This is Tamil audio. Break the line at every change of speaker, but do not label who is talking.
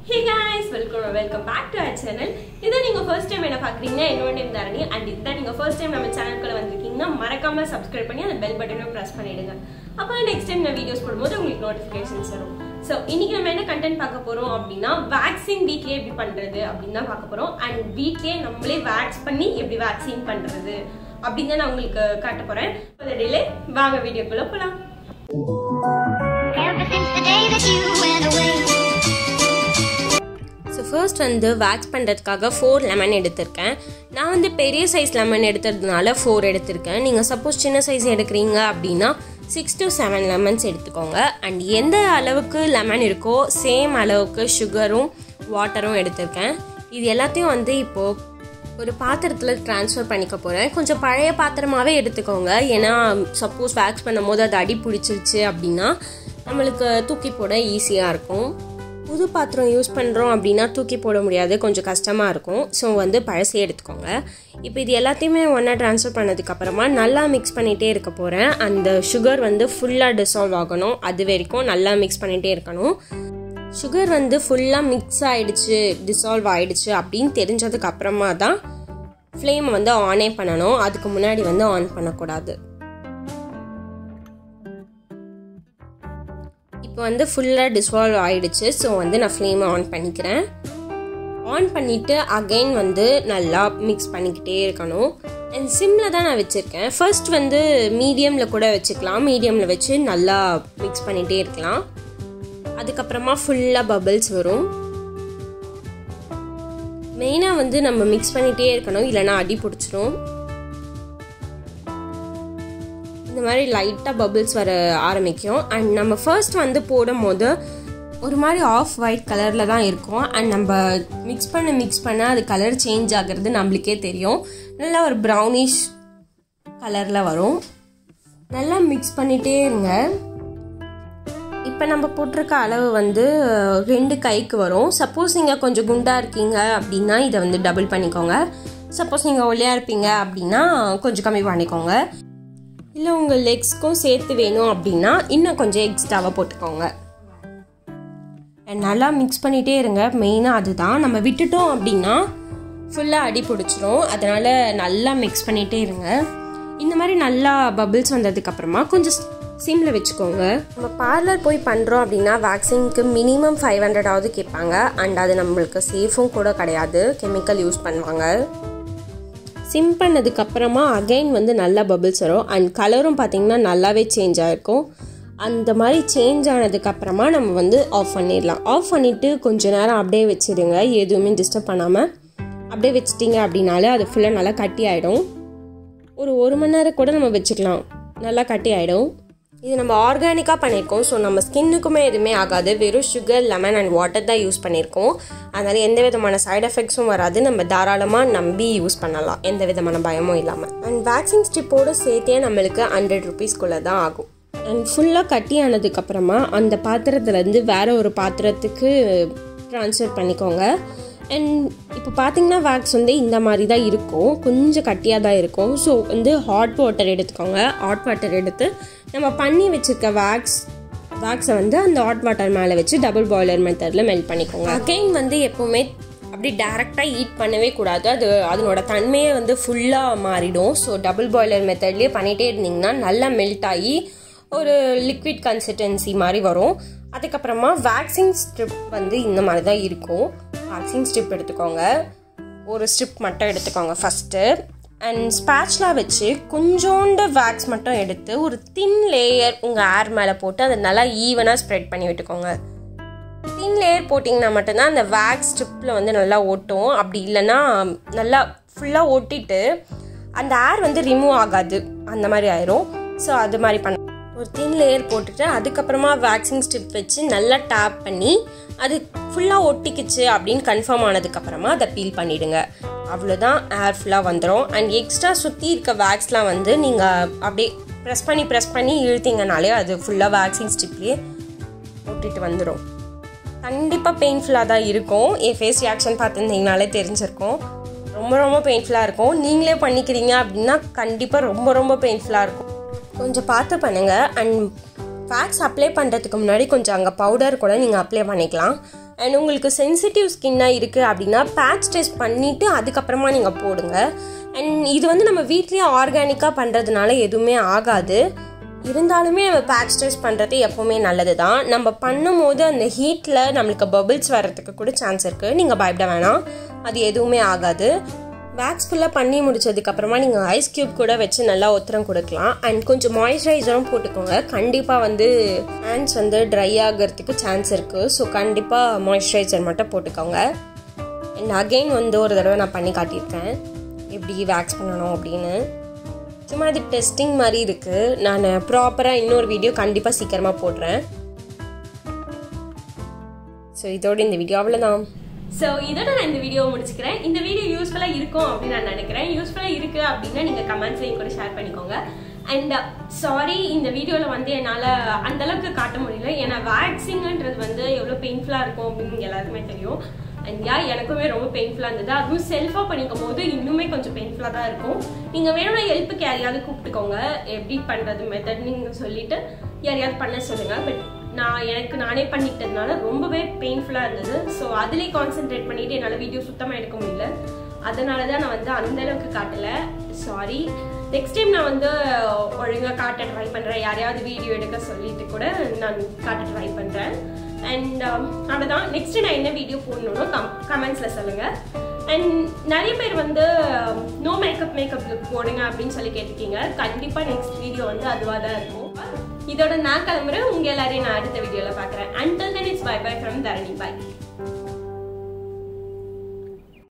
Hey guys welcome welcome back to our channel இதை நீங்க ஃபர்ஸ்ட் டைம் என்ன பாக்குறீங்கன்னா என்னோட நேம் தரணி அண்ட் இதுதான் நீங்க ஃபர்ஸ்ட் டைம் நம்ம சேனலுக்குள்ள வந்திருக்கீங்கன்னா மறக்காம சப்ஸ்கிரைப் பண்ணி அந்த பெல் பட்டனை பிரஸ் பண்ணிடுங்க அப்போ நெக்ஸ்ட் டைம் நான் வீடியோஸ் போடும்போது உங்களுக்கு நோட்டிஃபிகேஷன்ஸ் வரும் ஸோ இன்னைக்கு நம்ம என்ன கண்டென்ட் பார்க்க போறோம் அப்படின்னா வேக்சின் வீட்லயே எப்படி பண்றது அப்படின்னு தான் பார்க்க போறோம் அண்ட் வீட்லயே நம்மளே வேக்ஸ் பண்ணி எப்படி வேக்சின் பண்றது அப்படின்னு தான் நான் உங்களுக்கு காட்ட போறேன் டிலே வாங்க வீடியோக்குள்ள போலாம்
Ever since the day that you went away.
So first வந்து வேக்ஸ் பண்ணுறதுக்காக ஃபோர் லெமன் எடுத்திருக்கேன் நான் வந்து பெரிய சைஸ் லெமன் எடுத்ததுனால ஃபோர் எடுத்திருக்கேன் நீங்கள் சப்போஸ் சின்ன சைஸ் எடுக்கிறீங்க அப்படின்னா சிக்ஸ் to செவன் லெமன்ஸ் எடுத்துக்கோங்க அண்ட் எந்த அளவுக்கு லெமன் இருக்கோ சேம் அளவுக்கு சுகரும் வாட்டரும் எடுத்திருக்கேன் இது எல்லாத்தையும் வந்து இப்போது ஒரு பாத்திரத்தில் ட்ரான்ஸ்ஃபர் பண்ணிக்க போகிறேன் கொஞ்சம் பழைய பாத்திரமாகவே எடுத்துக்கோங்க ஏன்னா சப்போஸ் வேக்ஸ் பண்ணும் போது அது அடி பிடிச்சிருச்சு அப்படின்னா நம்மளுக்கு தூக்கி போட ஈஸியாக இருக்கும் புது பாத்திரம் யூஸ் பண்ணுறோம் அப்படின்னா தூக்கி போட முடியாது கொஞ்சம் கஷ்டமாக இருக்கும் ஸோ வந்து பழசே எடுத்துக்கோங்க இப்போ இது எல்லாத்தையுமே ஒன்றா ட்ரான்ஸ்ஃபர் பண்ணதுக்கப்புறமா நல்லா மிக்ஸ் பண்ணிகிட்டே இருக்க போகிறேன் அந்த சுகர் வந்து ஃபுல்லாக டிசால்வ் ஆகணும் அது வரைக்கும் நல்லா மிக்ஸ் பண்ணிகிட்டே இருக்கணும் சுகர் வந்து ஃபுல்லாக மிக்ஸ் ஆயிடுச்சு டிசால்வ் ஆயிடுச்சு அப்படின்னு தெரிஞ்சதுக்கு அப்புறமா தான் ஃப்ளேமை வந்து ஆனே பண்ணணும் அதுக்கு முன்னாடி வந்து ஆன் பண்ணக்கூடாது இப்போ வந்து ஃபுல்லாக டிசால்வ் ஆயிடுச்சு ஸோ வந்து நான் ஃப்ளேமை ஆன் பண்ணிக்கிறேன் ஆன் பண்ணிவிட்டு அகைன் வந்து நல்லா மிக்ஸ் பண்ணிக்கிட்டே இருக்கணும் அண்ட் சிம்மில் தான் நான் வச்சுருக்கேன் ஃபர்ஸ்ட் வந்து மீடியமில் கூட வச்சுக்கலாம் மீடியமில் வச்சு நல்லா மிக்ஸ் பண்ணிகிட்டே இருக்கலாம் அதுக்கப்புறமா ஃபுல்லாக பபிள்ஸ் வரும் மெயினாக வந்து நம்ம மிக்ஸ் பண்ணிகிட்டே இருக்கணும் இல்லைனா அடி பிடிச்சிரும் இந்த மாதிரி லைட்டாக பபிள்ஸ் வர ஆரம்பிக்கும் அண்ட் நம்ம ஃபர்ஸ்ட் வந்து போடும் போது ஒரு மாதிரி ஆஃப் ஒயிட் கலரில் தான் இருக்கும் அண்ட் நம்ம மிக்ஸ் பண்ண மிக்ஸ் பண்ண அது கலர் சேஞ்ச் ஆகிறது நம்மளுக்கே தெரியும் நல்லா ஒரு ப்ரௌனிஷ் கலரில் வரும் நல்லா மிக்ஸ் பண்ணிகிட்டே இருங்க இப்போ நம்ம போட்டிருக்க அளவு வந்து ரெண்டு கைக்கு வரும் சப்போஸ் நீங்கள் கொஞ்சம் குண்டாக இருக்கீங்க அப்படின்னா இதை வந்து டபுள் பண்ணிக்கோங்க சப்போஸ் நீங்கள் ஒல்லியாக இருப்பீங்க அப்படின்னா கொஞ்சம் கம்மி பண்ணிக்கோங்க இல்லை உங்கள் லெக்ஸ்க்கும் சேர்த்து வேணும் அப்படின்னா இன்னும் கொஞ்சம் எக்ஸ்ட்ராவாக போட்டுக்கோங்க நல்லா மிக்ஸ் பண்ணிகிட்டே இருங்க மெயினாக அதுதான் நம்ம விட்டுட்டோம் அப்படின்னா ஃபுல்லாக அடி பிடிச்சிரும் அதனால் நல்லா மிக்ஸ் பண்ணிகிட்டே இருங்க இந்த மாதிரி நல்லா பபிள்ஸ் வந்ததுக்கப்புறமா கொஞ்சம் சிம்மில் வச்சுக்கோங்க நம்ம பார்லர் போய் பண்ணுறோம் அப்படின்னா வேக்சினுக்கு மினிமம் ஃபைவ் ஹண்ட்ரடாவது கேட்பாங்க அண்ட் அது நம்மளுக்கு சேஃபும் கூட கிடையாது கெமிக்கல் யூஸ் பண்ணுவாங்க சிம் பண்ணதுக்கப்புறமா அகைன் வந்து நல்லா பபிள்ஸ் வரும் அண்ட் கலரும் பார்த்திங்கன்னா நல்லாவே சேஞ்ச் ஆகிருக்கும் அந்த மாதிரி சேஞ்ச் ஆனதுக்கப்புறமா நம்ம வந்து ஆஃப் பண்ணிடலாம் ஆஃப் பண்ணிவிட்டு கொஞ்ச நேரம் அப்படியே வச்சுடுங்க எதுவுமே டிஸ்டர்ப் பண்ணாமல் அப்படியே வச்சிட்டிங்க அப்படின்னாலே அது ஃபுல்லாக நல்லா கட்டி ஆகிடும் ஒரு ஒரு மணி நேரம் கூட நம்ம வச்சுக்கலாம் நல்லா கட்டி ஆகிடும் இது நம்ம ஆர்கானிக்காக பண்ணியிருக்கோம் ஸோ நம்ம ஸ்கின்னுக்குமே எதுவுமே ஆகாது வெறும் சுகர் லெமன் அண்ட் வாட்டர் தான் யூஸ் பண்ணியிருக்கோம் அதனால் எந்த விதமான சைட் எஃபெக்ட்ஸும் வராது நம்ம தாராளமாக நம்பி யூஸ் பண்ணலாம் எந்த விதமான பயமும் இல்லாமல் அண்ட் வேக்சின் ஸ்ட்ரிப்போடு சேர்த்தே நம்மளுக்கு ஹண்ட்ரட் ருபீஸ்க்குள்ளே தான் ஆகும் அண்ட் ஃபுல்லாக கட்டி ஆனதுக்கப்புறமா அந்த பாத்திரத்துலேருந்து வேற ஒரு பாத்திரத்துக்கு ட்ரான்ஸ்ஃபர் பண்ணிக்கோங்க அண்ட் இப்போ பார்த்தீங்கன்னா வேக்ஸ் வந்து இந்த மாதிரி தான் இருக்கும் கொஞ்சம் கட்டியாக தான் இருக்கும் ஸோ வந்து ஹாட் வாட்டர் எடுத்துக்கோங்க ஹாட் வாட்டர் எடுத்து நம்ம பண்ணி வச்சுருக்க வேக்ஸ் வேக்ஸை வந்து அந்த ஹாட் வாட்டர் மேலே வச்சு டபுள் பாய்லர் மெத்தடில் மெல்ட் பண்ணிக்கோங்க அகைன் வந்து எப்போவுமே அப்படி டேரெக்டாக ஹீட் பண்ணவே கூடாது அது அதனோட தன்மையே வந்து ஃபுல்லாக மாறிடும் ஸோ டபுள் பாய்லர் மெத்தட்லேயே பண்ணிகிட்டே இருந்தீங்கன்னா நல்லா மெல்ட் ஆகி ஒரு லிக்விட் கன்சிஸ்டன்சி மாதிரி வரும் அதுக்கப்புறமா வேக்சின் ஸ்ட்ரிப் வந்து இந்த மாதிரி தான் இருக்கும் வேக்சின் ஸ்ட்ரிப் எடுத்துக்கோங்க ஒரு ஸ்ட்ரிப் மட்டும் எடுத்துக்கோங்க ஃபஸ்ட்டு அண்ட் ஸ்பேட்ச்லாம் வச்சு கொஞ்சோண்டு வேக்ஸ் மட்டும் எடுத்து ஒரு தின் லேயர் உங்கள் ஏர் மேலே போட்டு அதை நல்லா ஈவனாக ஸ்ப்ரெட் பண்ணி விட்டுக்கோங்க தின் லேயர் போட்டிங்கன்னா மட்டும்தான் அந்த வேக்ஸ் ஸ்ட்ரிப்பில் வந்து நல்லா ஓட்டும் அப்படி இல்லைன்னா நல்லா ஃபுல்லாக ஒட்டிட்டு அந்த ஏர் வந்து ரிமூவ் ஆகாது அந்த மாதிரி ஆயிரும் ஸோ அது மாதிரி பண்ண ஒரு தின் லேயர் போட்டுட்டு அதுக்கப்புறமா வேக்சின் ஸ்ட்ரிப் வச்சு நல்லா டேப் பண்ணி அது ஃபுல்லாக ஒட்டிக்கிச்சு அப்படின்னு கன்ஃபார்ம் ஆனதுக்கப்புறமா அதை பீல் பண்ணிவிடுங்க அவ்வளோதான் ஏர் ஃபுல்லாக வந்துடும் அண்ட் எக்ஸ்ட்ரா சுற்றி இருக்க வேக்ஸ்லாம் வந்து நீங்கள் அப்படியே ப்ரெஸ் பண்ணி ப்ரெஸ் பண்ணி இழுத்தீங்கனாலே அது ஃபுல்லாக வேக்சின் ஸ்ட்ரிப்லேயே ஒட்டிட்டு வந்துடும் கண்டிப்பாக பெயின்ஃபுல்லாக தான் இருக்கும் என் ஃபேஸ் ரியாக்ஷன் பார்த்துருந்தீங்கனாலே தெரிஞ்சிருக்கும் ரொம்ப ரொம்ப பெயின்ஃபுல்லாக இருக்கும் நீங்களே பண்ணிக்கிறீங்க அப்படின்னா கண்டிப்பாக ரொம்ப ரொம்ப பெயின்ஃபுல்லாக இருக்கும் கொஞ்சம் பார்த்து பண்ணுங்கள் அண்ட் வேக்ஸ் அப்ளை பண்ணுறதுக்கு முன்னாடி கொஞ்சம் அங்கே பவுடர் கூட நீங்கள் அப்ளை பண்ணிக்கலாம் அண்ட் உங்களுக்கு சென்சிட்டிவ் ஸ்கின்னாக இருக்குது அப்படின்னா பேட்ச் டெஸ்ட் பண்ணிவிட்டு அதுக்கப்புறமா நீங்கள் போடுங்க அண்ட் இது வந்து நம்ம வீட்லேயே ஆர்கானிக்காக பண்ணுறதுனால எதுவுமே ஆகாது இருந்தாலுமே நம்ம பேட்ச் டெஸ்ட் பண்ணுறது எப்போவுமே நல்லது தான் நம்ம பண்ணும்போது அந்த ஹீட்டில் நம்மளுக்கு பபிள்ஸ் வர்றதுக்கு கூட சான்ஸ் இருக்குது நீங்கள் பயப்பட வேணாம் அது எதுவுமே ஆகாது வேக்ஸ் ஃபுல்லாக பண்ணி முடிச்சதுக்கப்புறமா நீங்கள் ஐஸ் க்யூப் கூட வச்சு நல்லா ஒத்தரம் கொடுக்கலாம் அண்ட் கொஞ்சம் மாய்ஸ்சரைசரும் போட்டுக்கோங்க கண்டிப்பாக வந்து ஹேண்ட்ஸ் வந்து ட்ரை ஆகிறதுக்கு சான்ஸ் இருக்குது ஸோ கண்டிப்பாக மாய்ஸ்சரைசர் மட்டும் போட்டுக்கோங்க அண்ட் அகெயின் வந்து ஒரு தடவை நான் பண்ணி காட்டியிருக்கேன் எப்படி வேக்ஸ் பண்ணணும் அப்படின்னு சும்மா இது டெஸ்டிங் மாதிரி இருக்குது நான் ப்ராப்பராக இன்னொரு வீடியோ கண்டிப்பாக சீக்கிரமாக போடுறேன் ஸோ இதோட இந்த வீடியோ அவ்வளோதான்
ஸோ இதோட நான் இந்த வீடியோ முடிச்சுக்கிறேன் இந்த வீடியோ யூஸ்ஃபுல்லாக இருக்கும் அப்படின்னு நான் நினைக்கிறேன் யூஸ்ஃபுல்லாக இருக்கு அப்படின்னா நீங்கள் கமெண்ட்ஸ்லையும் கூட ஷேர் பண்ணிக்கோங்க அண்ட் சாரி இந்த வீடியோவில் வந்து என்னால் அந்த அளவுக்கு காட்ட முடியல ஏன்னா வேக்சிங்ன்றது வந்து எவ்வளோ பெயின்ஃபுல்லாக இருக்கும் அப்படின்னு எல்லாருக்குமே தெரியும் அண்ட் யா எனக்குமே ரொம்ப பெயின்ஃபுல்லாக இருந்தது அதுவும் செல்ஃபாக பண்ணிக்கும் போது இன்னுமே கொஞ்சம் பெயின்ஃபுல்லாக தான் இருக்கும் நீங்கள் வேணும்னா ஹெல்ப்புக்கு யாரையாவது கூப்பிட்டுக்கோங்க எப்படி பண்ணுறது மெத்தட் நீங்கள் சொல்லிட்டு யாரையாவது பண்ண சொல்லுங்கள் பட் நான் எனக்கு நானே பண்ணிக்கிட்டதுனால ரொம்பவே பெயின்ஃபுல்லாக இருந்தது ஸோ அதிலே கான்சென்ட்ரேட் பண்ணிட்டு என்னால் வீடியோ சுத்தமாக எடுக்க முடியல அதனால தான் நான் வந்து அந்த அளவுக்கு காட்டலை சாரி நெக்ஸ்ட் டைம் நான் வந்து ஒழுங்காக காட்ட ட்ரை பண்ணுறேன் யாரையாவது வீடியோ எடுக்க சொல்லிட்டு கூட நான் காட்ட ட்ரை பண்ணுறேன் அண்ட் அவ்வளோதான் நெக்ஸ்ட் நான் என்ன வீடியோ போடணும்னு கம் கமெண்ட்ஸில் சொல்லுங்கள் அண்ட் நிறைய பேர் வந்து நோ மேக்கப் மேக்கப் லுக் போடுங்க அப்படின்னு சொல்லி கேட்டிருக்கீங்க கண்டிப்பாக நெக்ஸ்ட் வீடியோ வந்து அதுவாக தான் இருக்கும் இதோட நான் கிளம்புறேன் உங்க எல்லாரையும் நான் அடுத்த வீடியோல பாக்குறேன் until then it's bye bye from Dharani bye